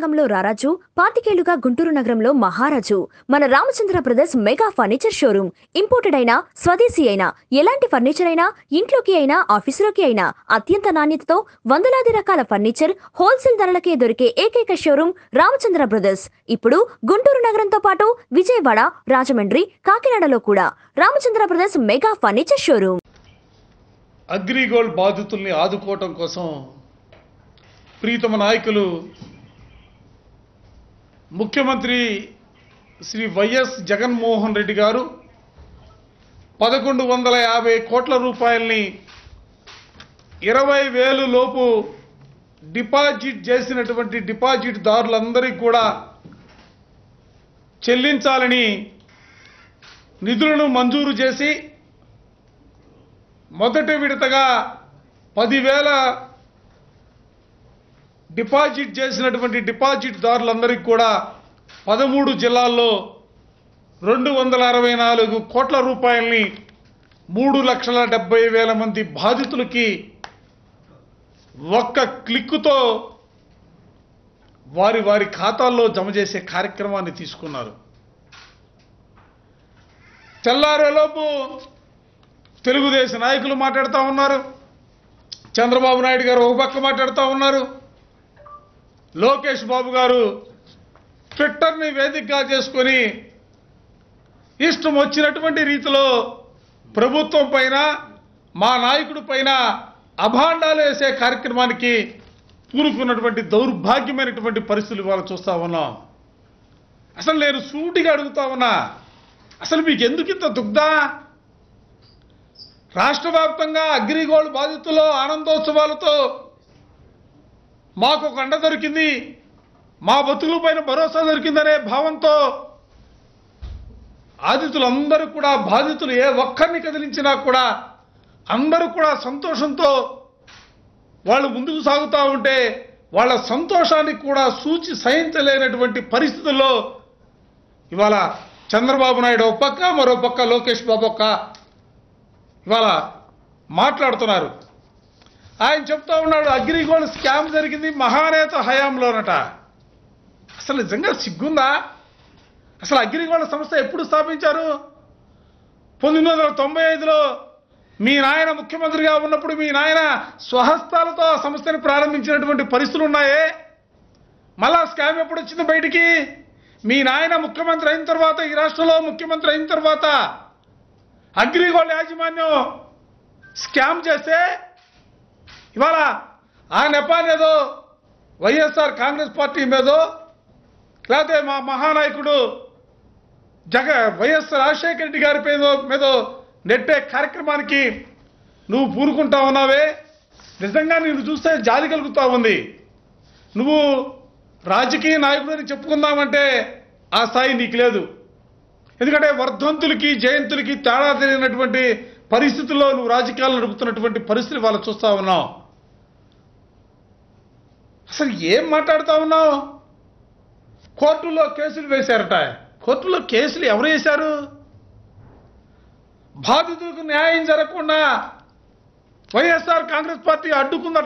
రంగంలో రారాజు పాతికేళ్లుగా గుంటూరు నగరంలో మహారాజు మన Ramachandra brothers mega furniture showroom imported అయినా స్వదేశీ అయినా ఎలాంటి ఫర్నిచర్ అయినా ఇంట్లోకి అయినా ఆఫీసులోకి అయినా అత్యంత నాణ్యతతో వందలాది రకాల ఫర్నిచర్ హోల్సేల్ ధరలకే దొరికే ఏకైక షోరూమ్ రామచంద్ర బ్రదర్స్ ఇప్పుడు గుంటూరు నగరంతో పాటు విజయవాడ రాజమండ్రి కాకినాడలో కూడా Ramachandra brothers mega furniture showroom Agrigold బాధితుల్ని ఆదుకోవటం కోసం ప్రీతమ నాయకులు ముఖ్యమంత్రి శ్రీ వైఎస్ జగన్మోహన్ రెడ్డి గారు పదకొండు వందల యాభై కోట్ల రూపాయల్ని ఇరవై వేలు లోపు డిపాజిట్ చేసినటువంటి డిపాజిట్ దారులందరికీ కూడా చెల్లించాలని నిధులను మంజూరు చేసి మొదటి విడతగా పదివేల డిపాజిట్ చేసినటువంటి డిపాజిట్ దారులందరికీ కూడా పదమూడు జిల్లాల్లో రెండు వందల అరవై నాలుగు కోట్ల రూపాయల్ని మూడు లక్షల డెబ్బై వేల మంది బాధితులకి ఒక్క క్లిక్కుతో వారి వారి ఖాతాల్లో జమ చేసే కార్యక్రమాన్ని తీసుకున్నారు తెల్లారేలోపు తెలుగుదేశం నాయకులు మాట్లాడుతూ ఉన్నారు చంద్రబాబు నాయుడు గారు ఒక పక్క మాట్లాడుతూ ఉన్నారు లోకేష్ బాబు గారు ట్విట్టర్ని వేదికగా చేసుకొని ఇష్టం వచ్చినటువంటి రీతిలో ప్రభుత్వం పైన మా నాయకుడి పైన అభాండాలు వేసే కార్యక్రమానికి పూనుకున్నటువంటి దౌర్భాగ్యమైనటువంటి పరిస్థితులు ఇవాళ చూస్తా ఉన్నాం అసలు నేను సూటిగా అడుగుతా ఉన్నా అసలు మీకు ఎందుకు ఇంత దుగ్ధా రాష్ట్ర వ్యాప్తంగా అగ్రిగోల్డ్ బాధితుల్లో ఆనందోత్సవాలతో మాకు ఒక అండ దొరికింది మా బతుకుల పైన భరోసా దొరికిందనే భావంతో బాధితులందరూ కూడా బాధితులు ఏ ఒక్కరిని కదిలించినా కూడా అందరూ కూడా సంతోషంతో వాళ్ళు ముందుకు సాగుతూ ఉంటే వాళ్ళ సంతోషానికి కూడా సూచి సహించలేనటువంటి పరిస్థితుల్లో ఇవాళ చంద్రబాబు నాయుడు ఒక పక్క మరో పక్క లోకేష్ బాబు ఒక్క ఇవాళ మాట్లాడుతున్నారు ఆయన చెప్తా ఉన్నాడు అగ్రిగోల్డ్ స్కామ్ జరిగింది మహానేత హయాంలోనట అసలు నిజంగా సిగ్గుందా అసలు అగ్రిగోల్డ్ సంస్థ ఎప్పుడు స్థాపించారు పంతొమ్మిది వందల తొంభై ఐదులో మీ నాయన ముఖ్యమంత్రిగా ఉన్నప్పుడు మీ నాయన స్వహస్తాలతో ఆ సంస్థని ప్రారంభించినటువంటి పరిస్థితులు ఉన్నాయే మళ్ళా స్కామ్ ఎప్పుడు వచ్చింది బయటికి మీ నాయన ముఖ్యమంత్రి అయిన తర్వాత ఈ రాష్ట్రంలో ముఖ్యమంత్రి అయిన తర్వాత అగ్రిగోల్డ్ యాజమాన్యం స్కామ్ చేస్తే ఇవాళ ఆ నెపాన్ని ఏదో వైఎస్ఆర్ కాంగ్రెస్ పార్టీ మీదో లేకపోతే మా మహానాయకుడు జగ వైఎస్ రాజశేఖర రెడ్డి గారి మీద మీద నెట్టే కార్యక్రమానికి నువ్వు పూనుకుంటా ఉన్నావే నిజంగా నిన్ను చూస్తే జాలి కలుగుతా ఉంది నువ్వు రాజకీయ నాయకుడిని చెప్పుకుందామంటే ఆ స్థాయి నీకు లేదు ఎందుకంటే వర్ధంతులకి జయంతులకి తేడా తెలియనటువంటి పరిస్థితుల్లో నువ్వు రాజకీయాలు నడుపుతున్నటువంటి పరిస్థితి వాళ్ళు చూస్తా ఉన్నావు అసలు ఏం మాట్లాడుతా ఉన్నావు కోర్టులో కేసులు వేశారట కోర్టులో కేసులు ఎవరు వేశారు బాధితులకు న్యాయం జరగకుండా వైఎస్ఆర్ కాంగ్రెస్ పార్టీ అడ్డుకుందట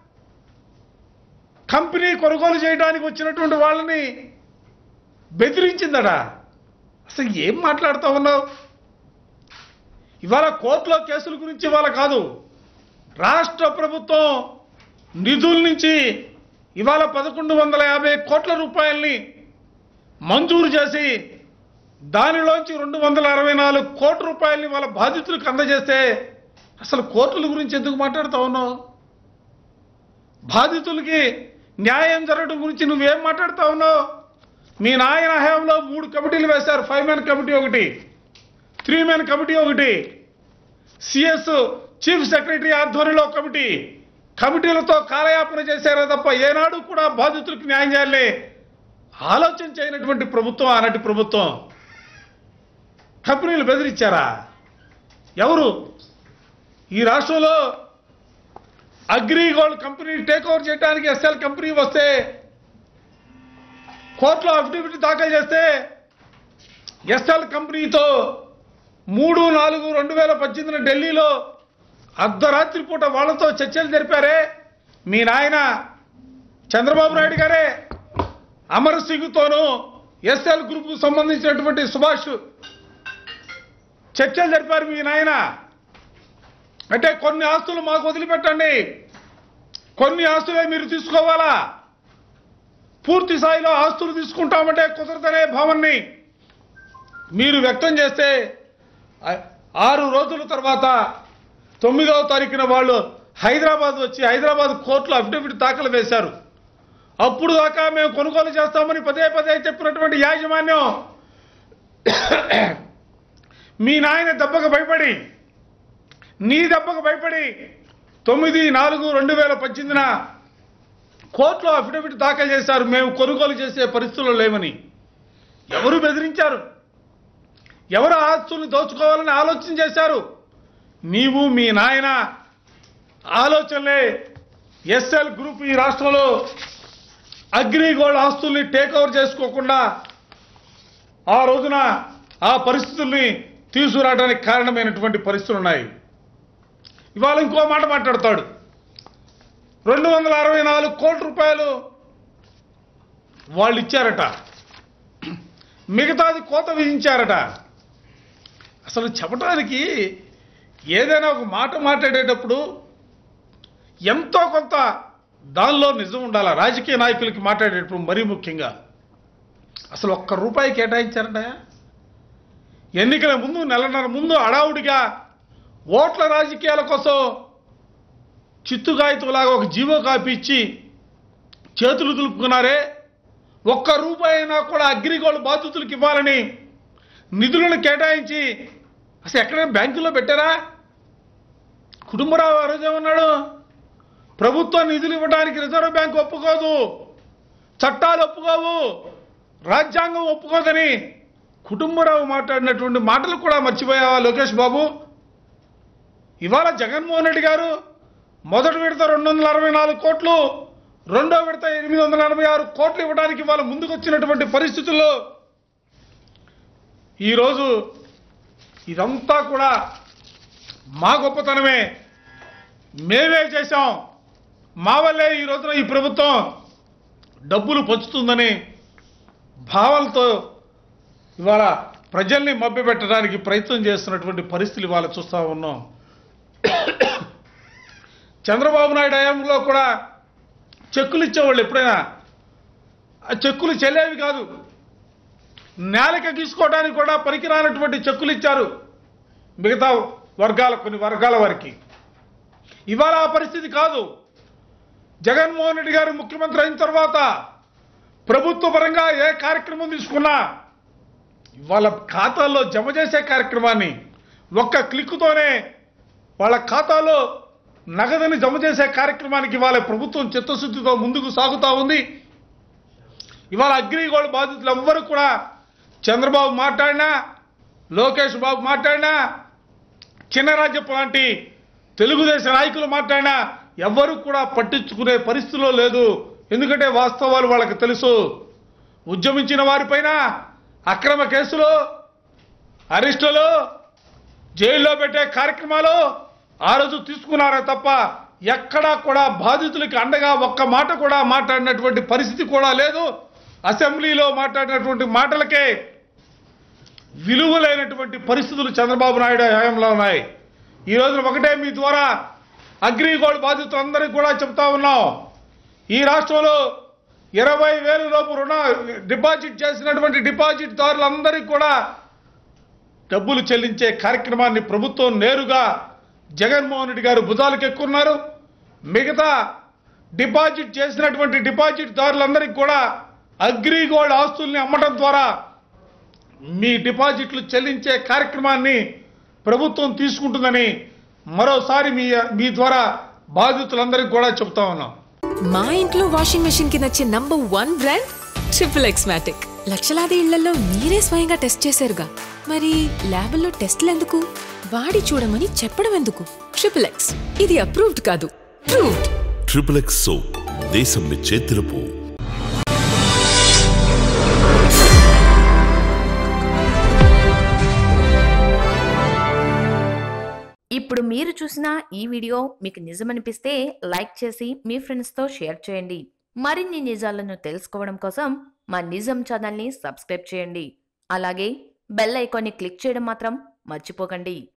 కంపెనీ కొనుగోలు చేయడానికి వచ్చినటువంటి వాళ్ళని బెదిరించిందట అసలు ఏం మాట్లాడుతూ ఉన్నావు ఇవాళ కోర్టులో కేసుల గురించి ఇవాళ కాదు రాష్ట్ర ప్రభుత్వం నిధుల నుంచి ఇవాళ పదకొండు వందల యాభై కోట్ల రూపాయల్ని మంజూరు చేసి దానిలోంచి రెండు వందల అరవై నాలుగు కోట్ల రూపాయలని వాళ్ళ బాధితులకు అందజేస్తే అసలు కోర్టుల గురించి ఎందుకు మాట్లాడుతూ ఉన్నావు బాధితులకి న్యాయం జరగడం గురించి నువ్వేం మాట్లాడుతా ఉన్నావు మీ నాయన హయాంలో మూడు కమిటీలు వేశారు ఫైవ్ మ్యాన్ కమిటీ ఒకటి త్రీ మ్యాన్ కమిటీ ఒకటి సిఎస్ చీఫ్ సెక్రటరీ ఆధ్వర్యంలో ఒక కమిటీ కమిటీలతో కాలయాపన చేశారే తప్ప ఏనాడు కూడా బాధితులకు న్యాయం చేయాలి ఆలోచన చేయనటువంటి ప్రభుత్వం ఆనాటి ప్రభుత్వం కంపెనీలు బెదిరించారా ఎవరు ఈ రాష్ట్రంలో అగ్రిగోల్డ్ కంపెనీ టేక్ ఓవర్ చేయడానికి ఎస్ఎల్ కంపెనీ వస్తే కోర్టులో అఫిడవిట్ దాఖలు చేస్తే ఎస్ఎల్ కంపెనీతో మూడు నాలుగు రెండు వేల పద్దెనిమిదిన ఢిల్లీలో అర్ధరాత్రి పూట వాళ్ళతో చర్చలు జరిపారే మీ నాయన చంద్రబాబు నాయుడు గారే అమర్ సింగ్తోనూ ఎస్ఎల్ గ్రూప్ సంబంధించినటువంటి సుభాష్ ఎస్ఎల్ గ్రూప్ సంబంధించినటువంటి సుభాష్ చర్చలు జరిపారు మీ నాయన అంటే కొన్ని ఆస్తులు మాకు వదిలిపెట్టండి కొన్ని ఆస్తులే మీరు తీసుకోవాలా పూర్తి స్థాయిలో ఆస్తులు తీసుకుంటామంటే కుదరదనే భావన్ని మీరు వ్యక్తం చేస్తే ఆ- ఆరు రోజుల తర్వాత తొమ్మిదవ తారీఖున వాళ్ళు హైదరాబాద్ వచ్చి హైదరాబాద్ కోర్టులో అఫిడవిట్ దాఖలు వేశారు అప్పుడు దాకా మేము కొనుగోలు చేస్తామని పదే పదే చెప్పినటువంటి యాజమాన్యం మీ నాయన దెబ్బకు భయపడి నీ దెబ్బకు భయపడి తొమ్మిది నాలుగు రెండు వేల పద్దెనిమిదిన కోర్టులో అఫిడవిట్ దాఖలు చేశారు మేము కొనుగోలు చేసే పరిస్థితుల్లో లేవని ఎవరు బెదిరించారు ఎవరు ఆస్తుల్ని దోచుకోవాలని ఆలోచన చేశారు నీవు మీ నాయన ఆలోచనలే ఎస్ఎల్ గ్రూప్ ఈ రాష్ట్రంలో అగ్రిగోల్డ్ ఆస్తుల్ని టేక్ ఓవర్ చేసుకోకుండా ఆ రోజున ఆ పరిస్థితుల్ని తీసుకురావడానికి కారణమైనటువంటి పరిస్థితులు ఉన్నాయి ఇవాళ ఇంకో మాట మాట్లాడతాడు రెండు వందల అరవై నాలుగు కోట్ల రూపాయలు వాళ్ళు ఇచ్చారట మిగతాది కోత విధించారట అసలు చెప్పడానికి ఏదైనా ఒక మాట మాట్లాడేటప్పుడు ఎంతో కొంత దానిలో నిజం ఉండాలి రాజకీయ నాయకులకి మాట్లాడేటప్పుడు మరీ ముఖ్యంగా అసలు ఒక్క రూపాయి కేటాయించారట ఎన్నికల ముందు నెలన్నర ముందు అడావుడిగా ఓట్ల రాజకీయాల కోసం చిత్తుగాయతులాగా ఒక జీవో కాపీ ఇచ్చి చేతులు దులుపుకున్నారే ఒక్క రూపాయి అయినా కూడా అగ్రిగోల్డ్ బాధితులకు ఇవ్వాలని నిధులను కేటాయించి అసలు ఎక్కడైనా బ్యాంకులో పెట్టారా కుటుంబరావు ఆ రోజు ఏమన్నాడు ప్రభుత్వం నిధులు ఇవ్వడానికి రిజర్వ్ బ్యాంక్ ఒప్పుకోదు చట్టాలు ఒప్పుకోవు రాజ్యాంగం ఒప్పుకోదని కుటుంబరావు మాట్లాడినటువంటి మాటలు కూడా మర్చిపోయావా లోకేష్ బాబు ఇవాళ జగన్మోహన్ రెడ్డి గారు మొదటి విడత రెండు వందల అరవై నాలుగు కోట్లు రెండో విడత ఎనిమిది వందల ఎనభై ఆరు కోట్లు ఇవ్వడానికి ఇవాళ ముందుకు వచ్చినటువంటి పరిస్థితుల్లో ఈరోజు ఇదంతా కూడా మా గొప్పతనమే మేమే చేశాం మా వల్లే ఈ రోజున ఈ ప్రభుత్వం డబ్బులు పంచుతుందని భావాలతో ఇవాళ ప్రజల్ని మభ్యపెట్టడానికి ప్రయత్నం చేస్తున్నటువంటి పరిస్థితులు ఇవాళ చూస్తూ ఉన్నాం చంద్రబాబు నాయుడు హయాంలో కూడా చెక్కులు ఇచ్చేవాళ్ళు ఎప్పుడైనా ఆ చెక్కులు చెల్లేవి కాదు నేలకి గీసుకోవడానికి కూడా పనికిరానటువంటి చెక్కులు ఇచ్చారు మిగతా వర్గాల కొన్ని వర్గాల వారికి ఇవాళ ఆ పరిస్థితి కాదు జగన్మోహన్ రెడ్డి గారు ముఖ్యమంత్రి అయిన తర్వాత ప్రభుత్వ పరంగా ఏ కార్యక్రమం తీసుకున్నా వాళ్ళ ఖాతాల్లో జమ చేసే కార్యక్రమాన్ని ఒక్క క్లిక్కుతోనే వాళ్ళ ఖాతాలో నగదుని జమ చేసే కార్యక్రమానికి ఇవాళ ప్రభుత్వం చిత్తశుద్ధితో ముందుకు సాగుతూ ఉంది ఇవాళ అగ్రిగోల్డ్ బాధితులు ఎవ్వరు కూడా చంద్రబాబు మాట్లాడినా లోకేష్ బాబు మాట్లాడినా చిన్నరాజ్యపు లాంటి తెలుగుదేశం నాయకులు మాట్లాడినా ఎవ్వరు కూడా పట్టించుకునే పరిస్థితిలో లేదు ఎందుకంటే వాస్తవాలు వాళ్ళకి తెలుసు ఉద్యమించిన వారిపైన అక్రమ కేసులు అరెస్టులు జైల్లో పెట్టే కార్యక్రమాలు ఆ రోజు తీసుకున్నారే తప్ప ఎక్కడా కూడా బాధితులకి అండగా ఒక్క మాట కూడా మాట్లాడినటువంటి పరిస్థితి కూడా లేదు అసెంబ్లీలో మాట్లాడినటువంటి మాటలకే విలువలైనటువంటి పరిస్థితులు చంద్రబాబు నాయుడు హయాంలో ఉన్నాయి ఈ రోజున ఒకటే మీ ద్వారా అగ్రిగోల్డ్ బాధితులందరికీ కూడా చెప్తా ఉన్నాం ఈ రాష్ట్రంలో ఇరవై వేల లోపు రుణ డిపాజిట్ చేసినటువంటి డిపాజిట్ దారులందరికీ కూడా డబ్బులు చెల్లించే కార్యక్రమాన్ని ప్రభుత్వం నేరుగా జగన్మోహన్ రెడ్డి గారు భుజాలకు ఎక్కున్నారు మిగతా డిపాజిట్ చేసినటువంటి డిపాజిట్ దారులందరికీ కూడా అగ్రిగోల్డ్ ఆస్తుల్ని అమ్మడం ద్వారా మీ డిపాజిట్లు చెల్లించే కార్యక్రమాన్ని ప్రభుత్వం తీసుకుంటుందని మరోసారి మీ మీ ద్వారా బాధితులందరికీ కూడా చెప్తా ఉన్నాం మా ఇంట్లో వాషింగ్ మెషిన్ కి నచ్చే number one brand triple X matic లక్షలాది ఇళ్లలో మీరే స్వయంగా టెస్ట్ చేశారుగా మరి ల్యాబుల్లో టెస్ట్లు ఎందుకు వాడి చూడమని చెప్పడం ఎందుకు ట్రిపుల్ ఎక్స్ ఇది అప్రూవ్డ్ కాదు ప్రూవ్డ్ ట్రిపుల్ ఎక్స్ సోప్ దేశం మెచ్చే తెలుపు ఇప్పుడు మీరు చూసిన ఈ వీడియో మీకు నిజమనిపిస్తే లైక్ చేసి మీ ఫ్రెండ్స్తో షేర్ చేయండి మరిన్ని నిజాలను తెలుసుకోవడం కోసం మా నిజం ఛానల్ని సబ్స్క్రైబ్ చేయండి అలాగే బెల్ ఐకాన్ని క్లిక్ చేయడం మాత్రం మర్చిపోకండి